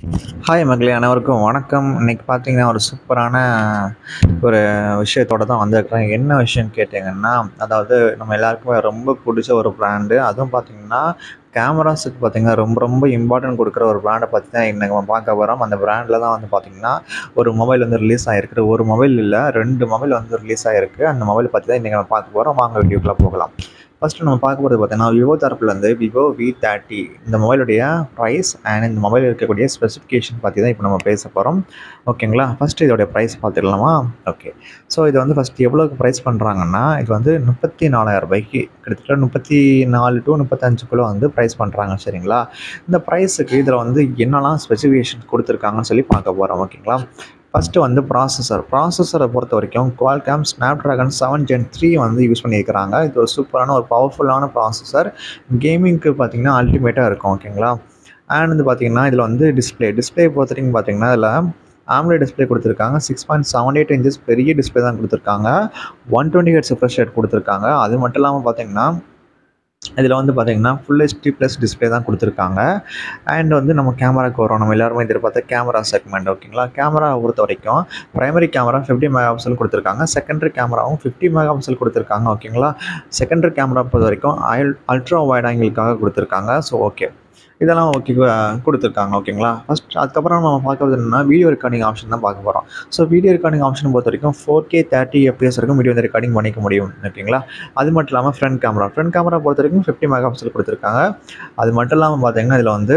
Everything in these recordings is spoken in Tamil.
ஹாய் மக்களே அனைவருக்கும் வணக்கம் இன்னைக்கு பார்த்தீங்கன்னா ஒரு சூப்பரான ஒரு விஷயத்தோட தான் வந்திருக்கிறேன் என்ன விஷயம்னு கேட்டிங்கன்னா அதாவது நம்ம எல்லாருக்குமே ரொம்ப பிடிச்ச ஒரு பிராண்டு அதுவும் பார்த்தீங்கன்னா கேமராஸுக்கு பார்த்தீங்கன்னா ரொம்ப ரொம்ப இம்பார்ட்டன்ட் கொடுக்குற ஒரு பிராண்டை பற்றி தான் இன்னைக்கு நம்ம பார்க்க போகிறோம் அந்த பிராண்டில் தான் வந்து பார்த்தீங்கன்னா ஒரு மொபைல் வந்து ரிலீஸ் ஆகிருக்கு ஒரு மொபைல் இல்லை ரெண்டு மொபைல் வந்து ரிலீஸ் ஆகிருக்கு அந்த மொபைல் பற்றி தான் இன்றைக்கி நம்ம பார்க்க போகிறோம் வாங்க வீடியோக்குள்ளே போகலாம் ஃபஸ்ட்டு நம்ம பார்க்க போகிறது பார்த்தீங்கன்னா விவோ தரப்புலேருந்து விவோ வி தேர்ட்டி இந்த மொபைலுடைய ப்ரைஸ் அண்ட் இந்த மொபைல் இருக்கக்கூடிய ஸ்பெசிஃபிகேஷன் பற்றி தான் இப்போ நம்ம பேச போகிறோம் ஓகேங்களா ஃபஸ்ட்டு இதோடைய ப்ரைஸ் பார்த்துடலாமா ஓகே ஸோ இது வந்து ஃபஸ்ட்டு எவ்வளோக்கு ப்ரைஸ் பண்ணுறாங்கன்னா இது வந்து முப்பத்தி நாலாயிரம் ரூபாய்க்கு கிட்டத்தட்ட முப்பத்தி நாலு டு முப்பத்தஞ்சுக்குள்ளே வந்து ப்ரைஸ் பண்ணுறாங்க சரிங்களா இந்த ப்ரைஸுக்கு இதில் வந்து என்னெல்லாம் ஸ்பெசிஃபிகேஷன் கொடுத்துருக்காங்கன்னு சொல்லி பார்க்க போகிறோம் ஓகேங்களா ஃபஸ்ட்டு வந்து ப்ராசஸர் ப்ராசஸரை பொறுத்த வரைக்கும் Qualcomm Snapdragon seven gen three வந்து யூஸ் பண்ணியிருக்கிறாங்க இது ஒரு சூப்பரான ஒரு பவர்ஃபுல்லான ப்ராசஸர் கேமிங்க்கு பார்த்தீங்கன்னா அல்டிமேட்டாக இருக்கும் ஓகேங்களா அண்ட் வந்து பார்த்தீங்கன்னா இதில் வந்து டிஸ்பிளே டிஸ்பிளே பொறுத்த வரைக்கும் பார்த்தீங்கன்னா இதில் ஆம்லே டிஸ்பிளே கொடுத்துருக்காங்க six point seven eight inches பெரிய டிஸ்பிளே தான் கொடுத்துருக்காங்க one twenty hertz refresh rate கொடுத்துருக்காங்க அது மட்டும் இல்லாமல் பார்த்தீங்கன்னா இதில் வந்து பார்த்தீங்கன்னா ஃபுல் ஹெச்டி ப்ளஸ் டிஸ்பிளே தான் கொடுத்துருக்காங்க அண்ட் வந்து நம்ம கேமராக்கு வரோம் நம்ம எல்லாருமே எதிர்பார்த்த கேமரா செக்மெண்ட் ஓகேங்களா கேமரா பொறுத்த வரைக்கும் primary camera fifty megapixel கொடுத்துருக்காங்க செகண்டரி கேமராவும் ஃபிஃப்டி மெகா பிக்சல் கொடுத்துருக்காங்க ஓகேங்களா செகண்டரி கேமரா பொறுத்த வரைக்கும் அல் அல்ட்ரா வைட் ஆங்கிளுக்காக கொடுத்துருக்காங்க ஸோ ஓகே இதெல்லாம் ஓகே கொடுத்துருக்காங்க ஓகேங்களா ஃபஸ்ட் அதுக்கப்புறம் நம்ம பார்க்கறது என்னன்னா வீடியோ ரெக்கார்டிங் ஆப்ஷன் தான் பார்க்க போகிறோம் ஸோ வீடியோ ரெக்கார்டிங் ஆப்ஷன் பொறுத்த வரைக்கும் ஃபோர் கே தேர்ட்டி எஃப்பிஎஸ் வரைக்கும் வீடியோ வந்து ரெக்கார்டிங் பண்ணிக்க முடியும் ஓகேங்களா அது மட்டும் இல்லாமல் ஃப்ரண்ட் கேமரா ஃப்ரண்ட் கேமரா பொறுத்த வரைக்கும் ஃபிஃப்டி மெகா பிக்சல் கொடுத்துருக்காங்க அது மட்டும் இல்லாமல் பார்த்தீங்கன்னா இதில் வந்து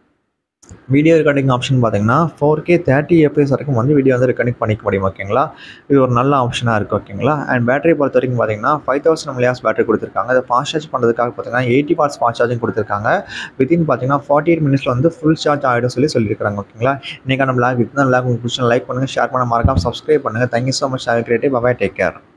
வீடியோ ரெக்கார்டிங் ஆப்ஷன் பார்த்தீங்கன்னா ஃபோர் கே தேர்ட்டி எஃப்பிஎஸ் வரைக்கும் வந்து வீடியோ வந்து ரெக்கார்டிங் பண்ணிக்க முடியும் ஓகேங்களா இது ஒரு நல்ல ஆப்ஷனாக இருக்குது ஓகேங்களா அண்ட் பேட்டரி பொறுத்த வரைக்கும் பார்த்தீங்கன்னா ஃபைவ் தௌசண்ட் மில்லியாஸ் பேட்டரி கொடுத்துருக்காங்க அதை ஃபாஸ்ட் சார்ஜ் பண்ணுறதுக்காக பார்த்தீங்கன்னா எயிட்டி வாட்ஸ் ஃபாஸ்ட் சார்ஜிங் கொடுத்துருக்காங்க வித்தின் பார்த்தீங்கன்னா ஃபார்ட்டி எயிட் மினிட்ஸில் வந்து ஃபுல் சார்ஜ் ஆகிடும் சொல்லி சொல்லியிருக்காங்க ஓகேங்களா இன்றைக்கான பிளாக் வித் பிளாக் உங்களுக்கு பிடிச்ச லைக் பண்ணுங்கள் ஷேர் பண்ண மறக்காம சப்ஸ்கிரைப் பண்ணுங்கள் thank you so much have great day bye bye take care